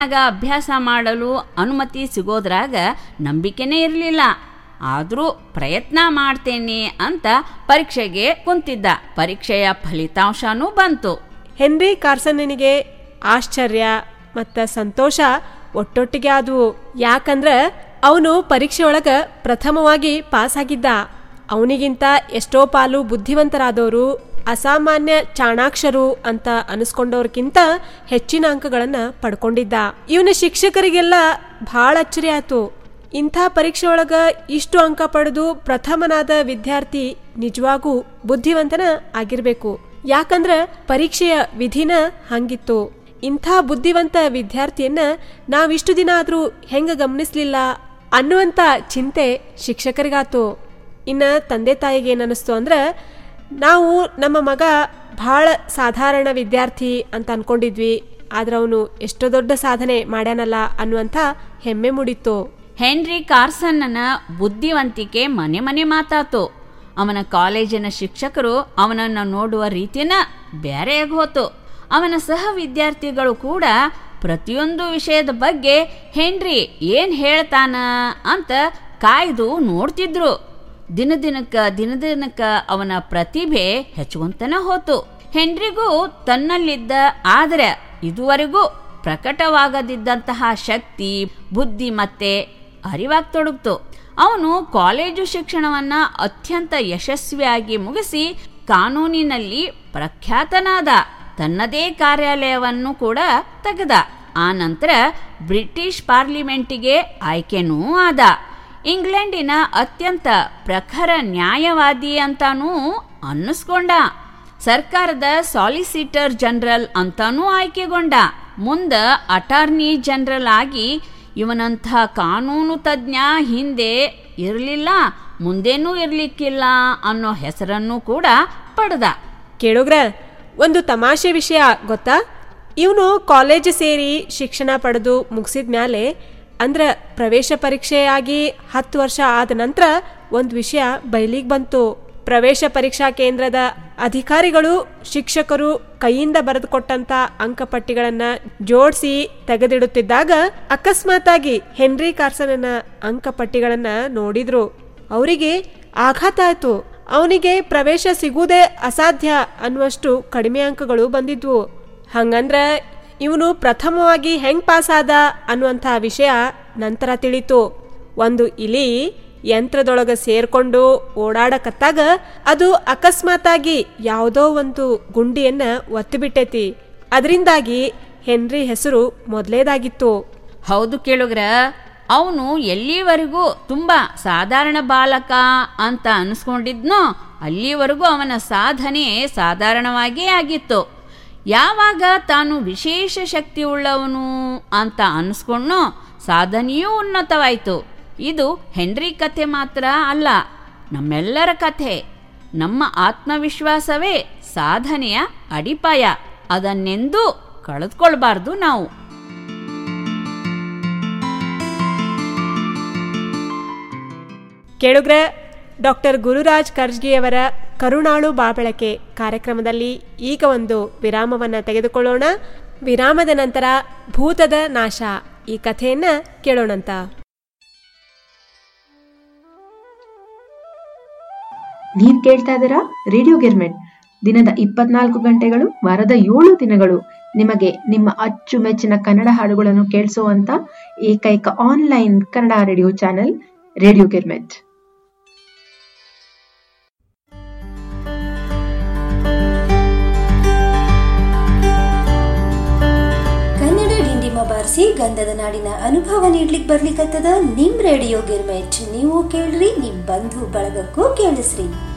ಆಗ ಅಭ್ಯಾಸ ಮಾಡಲು ಅನುಮತಿ ಸಿಗೋದ್ರಾಗ ನಂಬಿಕೆನೇ ಇರಲಿಲ್ಲ ಆದರೂ ಪ್ರಯತ್ನ ಮಾಡ್ತೇನೆ ಅಂತ ಪರೀಕ್ಷೆಗೆ ಕುಂತಿದ್ದ ಪರೀಕ್ಷೆಯ ಫಲಿತಾಂಶನೂ ಬಂತು ಹೆನ್ರಿ ಕಾರ್ಸನ್ನನಿಗೆ ಆಶ್ಚರ್ಯ ಮತ್ತು ಸಂತೋಷ ಒಟ್ಟೊಟ್ಟಿಗೆ ಆದವು ಯಾಕಂದ್ರೆ ಅವನು ಪರೀಕ್ಷೆ ಒಳಗ ಪ್ರಥಮವಾಗಿ ಪಾಸ್ ಆಗಿದ್ದ ಅವನಿಗಿಂತ ಎಷ್ಟೋ ಪಾಲು ಬುದ್ಧಿವಂತರಾದವರು ಅಸಾಮಾನ್ಯ ಚಾಣಾಕ್ಷರು ಅಂತ ಅನಿಸ್ಕೊಂಡವ್ರಕ್ಕಿಂತ ಹೆಚ್ಚಿನ ಅಂಕಗಳನ್ನು ಪಡ್ಕೊಂಡಿದ್ದ ಇವನ ಶಿಕ್ಷಕರಿಗೆಲ್ಲ ಭಾಳ ಅಚ್ಚರಿ ಆಯ್ತು ಇಂಥ ಪರೀಕ್ಷೆ ಒಳಗ ಇಷ್ಟು ಅಂಕ ಪಡೆದು ಪ್ರಥಮನಾದ ವಿದ್ಯಾರ್ಥಿ ನಿಜವಾಗೂ ಬುದ್ಧಿವಂತನ ಆಗಿರ್ಬೇಕು ಯಾಕಂದ್ರ ಪರೀಕ್ಷೆಯ ವಿಧಿನ ಹಂಗಿತ್ತು ಇಂಥ ಬುದ್ಧಿವಂತ ವಿದ್ಯಾರ್ಥಿಯನ್ನ ನಾವಿಷ್ಟು ದಿನ ಆದ್ರೂ ಹೆಂಗ ಗಮನಿಸ್ಲಿಲ್ಲ ಅನ್ನುವಂಥ ಚಿಂತೆ ಶಿಕ್ಷಕರಿಗಾತು ಇನ್ನ ತಂದೆ ತಾಯಿಗೆ ಏನನ್ನಿಸ್ತು ಅಂದ್ರೆ ನಾವು ನಮ್ಮ ಮಗ ಭಾಳ ಸಾಧಾರಣ ವಿದ್ಯಾರ್ಥಿ ಅಂತ ಅನ್ಕೊಂಡಿದ್ವಿ ಆದ್ರೆ ಅವನು ಎಷ್ಟೋ ದೊಡ್ಡ ಸಾಧನೆ ಮಾಡ್ಯಾನಲ್ಲ ಅನ್ನುವಂಥ ಹೆಮ್ಮೆ ಮೂಡಿತ್ತು ಹೆನ್ರಿ ಕಾರ್ಸನ್ನನ ಬುದ್ಧಿವಂತಿಕೆ ಮನೆ ಮನೆ ಮಾತಾತು ಅವನ ಕಾಲೇಜಿನ ಶಿಕ್ಷಕರು ಅವನನ್ನು ನೋಡುವ ರೀತಿನ ಬೇರೆಯಾಗಿ ಹೋತು ಅವನ ಸಹ ವಿದ್ಯಾರ್ಥಿಗಳು ಕೂಡ ಪ್ರತಿಯೊಂದು ವಿಷಯದ ಬಗ್ಗೆ ಹೆನ್ರಿ ಏನ್ ಹೇಳ್ತಾನ ಅಂತ ಕಾಯ್ದು ನೋಡ್ತಿದ್ರು ದಿನ ದಿನಕ್ಕ ದಿನ ದಿನಕ್ಕ ಅವನ ಪ್ರತಿಭೆ ಹೆಚ್ಚುವಂತನ ಹೋತು ಹೆನ್ರಿಗೂ ತನ್ನಲ್ಲಿದ್ದ ಆದರೆ ಇದುವರೆಗೂ ಪ್ರಕಟವಾಗದಿದ್ದಂತಹ ಶಕ್ತಿ ಬುದ್ಧಿ ಮತ್ತೆ ಅರಿವಾಗ್ತೊಡಗ್ತು ಅವನು ಕಾಲೇಜು ಶಿಕ್ಷಣವನ್ನ ಅತ್ಯಂತ ಯಶಸ್ವಿಯಾಗಿ ಮುಗಿಸಿ ಕಾನೂನಿನಲ್ಲಿ ಪ್ರಖ್ಯಾತನಾದ ತನ್ನದೇ ಕಾರ್ಯಾಲಯವನ್ನು ಕೂಡ ತೆಗೆದ ಆ ನಂತರ ಬ್ರಿಟಿಷ್ ಪಾರ್ಲಿಮೆಂಟಿಗೆ ಆಯ್ಕೆನೂ ಆದ ಇಂಗ್ಲೆಂಡಿನ ಅತ್ಯಂತ ಪ್ರಖರ ನ್ಯಾಯವಾದಿ ಅಂತಾನೂ ಅನ್ನಿಸ್ಕೊಂಡ ಸರ್ಕಾರದ ಸಾಲಿಸಿಟರ್ ಜನರಲ್ ಅಂತಾನೂ ಆಯ್ಕೆಗೊಂಡ ಮುಂದ ಅಟಾರ್ನಿ ಜನರಲ್ ಆಗಿ ಇವನಂಥ ಕಾನೂನು ತಜ್ಞ ಹಿಂದೆ ಇರಲಿಲ್ಲ ಮುಂದೇನೂ ಇರಲಿಕ್ಕಿಲ್ಲ ಅನ್ನೋ ಹೆಸರನ್ನು ಕೂಡ ಪಡೆದ ಕೇಳುಗ್ರ ಒಂದು ತಮಾಷೆ ವಿಷಯ ಗೊತ್ತಾ ಇವನು ಕಾಲೇಜ್ ಸೇರಿ ಶಿಕ್ಷಣ ಪಡೆದು ಮುಗಿಸಿದ ಮ್ಯಾಲೆ ಅಂದ್ರೆ ಪ್ರವೇಶ ಪರೀಕ್ಷೆಯಾಗಿ ಹತ್ತು ವರ್ಷ ಆದ ನಂತರ ಒಂದು ವಿಷಯ ಬಯಲಿಗೆ ಬಂತು ಪ್ರವೇಶ ಪರೀಕ್ಷಾ ಕೇಂದ್ರದ ಅಧಿಕಾರಿಗಳು ಶಿಕ್ಷಕರು ಕೈಯಿಂದ ಬರೆದುಕೊಟ್ಟಂತ ಅಂಕಪಟ್ಟಿಗಳನ್ನ ಜೋಡಿಸಿ ತೆಗೆದಿಡುತ್ತಿದ್ದಾಗ ಅಕಸ್ಮಾತಾಗಿ ಹೆನ್ರಿ ಕಾರ್ಸನನ ಅಂಕಪಟ್ಟಿಗಳನ್ನ ನೋಡಿದ್ರು ಅವರಿಗೆ ಆಘಾತ ಆಯ್ತು ಅವನಿಗೆ ಪ್ರವೇಶ ಸಿಗುವುದೇ ಅಸಾಧ್ಯ ಅನ್ನುವಷ್ಟು ಕಡಿಮೆ ಅಂಕಗಳು ಬಂದಿದ್ವು ಹಂಗಂದ್ರ ಇವನು ಪ್ರಥಮವಾಗಿ ಹೆಂಗ್ ಪಾಸ್ ಆದ ಅನ್ನುವಂಥ ವಿಷಯ ನಂತರ ತಿಳಿತು ಒಂದು ಇಲಿ ಯಂತ್ರದೊಳಗ ಸೇರ್ಕೊಂಡು ಓಡಾಡಕತ್ತಾಗ ಅದು ಅಕಸ್ಮಾತಾಗಿ ಯಾವುದೋ ಒಂದು ಗುಂಡಿಯನ್ನ ಒತ್ತಿಬಿಟ್ಟೈತಿ ಅದರಿಂದಾಗಿ ಹೆನ್ರಿ ಹೆಸರು ಮೊದಲೇದಾಗಿತ್ತು ಹೌದು ಕೇಳುಗ್ರ ಅವನು ಎಲ್ಲಿವರೆಗೂ ತುಂಬ ಸಾಧಾರಣ ಬಾಲಕ ಅಂತ ಅನಿಸ್ಕೊಂಡಿದ್ನೋ ಅಲ್ಲಿವರೆಗೂ ಅವನ ಸಾಧನೆ ಸಾಧಾರಣವಾಗೇ ಆಗಿತ್ತು ಯಾವಾಗ ತಾನು ವಿಶೇಷ ಶಕ್ತಿ ಉಳ್ಳವನು ಅಂತ ಅನಿಸ್ಕೊಂಡ್ನೋ ಸಾಧನೆಯೂ ಉನ್ನತವಾಯಿತು ಇದು ಹೆನ್ರಿ ಕಥೆ ಮಾತ್ರ ಅಲ್ಲ ನಮ್ಮೆಲ್ಲರ ಕಥೆ ನಮ್ಮ ಆತ್ಮವಿಶ್ವಾಸವೇ ಸಾಧನೆಯ ಅಡಿಪಾಯ ಅದನ್ನೆಂದೂ ಕಳೆದುಕೊಳ್ಬಾರ್ದು ನಾವು ಕೇಳುಗ್ರ ಡಾಕ್ಟರ್ ಗುರುರಾಜ್ ಕರ್ಜ್ಗಿಯವರ ಕರುಣಾಳು ಬಾಬಳಕೆ ಕಾರ್ಯಕ್ರಮದಲ್ಲಿ ಈಗ ಒಂದು ವಿರಾಮವನ್ನ ತೆಗೆದುಕೊಳ್ಳೋಣ ವಿರಾಮದ ನಂತರ ಭೂತದ ನಾಶ ಈ ಕಥೆಯನ್ನ ಕೇಳೋಣಂತ ನೀವ್ ಕೇಳ್ತಾ ಇದ್ದೀರಾ ರೇಡಿಯೋ ಗಿರ್ಮೆಟ್ ದಿನದ ಇಪ್ಪತ್ನಾಲ್ಕು ಗಂಟೆಗಳು ವಾರದ ಏಳು ದಿನಗಳು ನಿಮಗೆ ನಿಮ್ಮ ಅಚ್ಚುಮೆಚ್ಚಿನ ಕನ್ನಡ ಹಾಡುಗಳನ್ನು ಕೇಳಿಸುವಂತ ಏಕೈಕ online Kannada radio channel radio Girmit Kannada ಡಿಂಡಿಮ ಬಾರಿಸಿ ಗಂಧದ ನಾಡಿನ ಅನುಭವ ನೀಡ್ಲಿಕ್ ಬರ್ಲಿಕ್ಕತ್ತದ ನಿಮ್ ರೇಡಿಯೋ ಗಿರ್ಮೆಟ್ ನೀವು ಕೇಳ್ರಿ ನಿಮ್ ಬಂಧು ಬಳಗಕ್ಕೂ ಕೇಳಿಸ್ರಿ